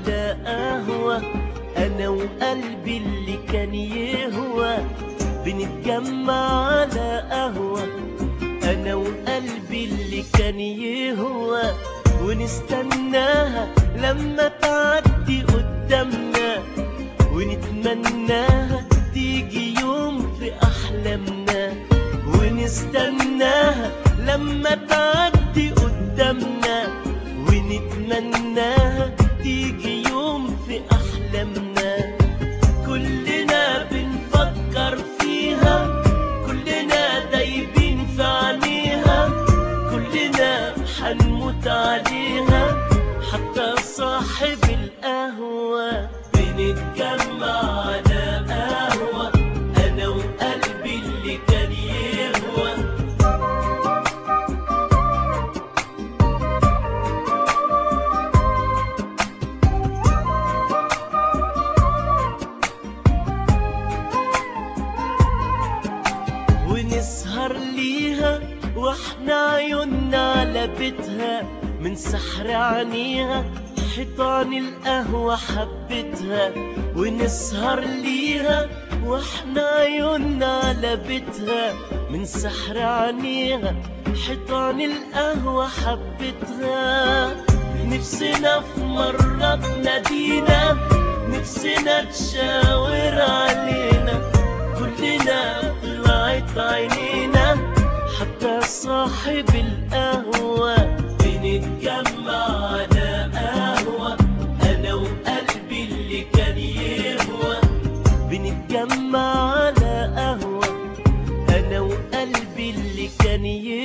على قهوة أنا وقلبي اللي كان يهوى بنتجمع على قهوة أنا وقلبي اللي كان يهوى ونستناها لما تعدي قدامنا ونتمناها تيجي يوم في أحلامنا ونستناها لما تعدي قدامنا ونتمناها تيجي يوم في أحلامنا كلنا بنفكر فيها كلنا دايبين في عينيها كلنا حنموت عليها حتى صاحب القهوة بنتجمع على قهوة أنا وقلبي اللي كان يهوى ونسهر ليها واحنا عيوننا على بيتها من سحر عينيها حيطان القهوة حبتها ونسهر ليها واحنا عيوننا على بيتها من سحر عينيها حيطان القهوة حبتها نفسنا في مرة تنادينا نفسنا تشاور علينا كلنا طلعت عينينا حتى صاحب القهوة بنتجمع على قهوة أنا وقلبي اللي كان يهوى بنتجمع على قهوة أنا وقلبي اللي كان يهوى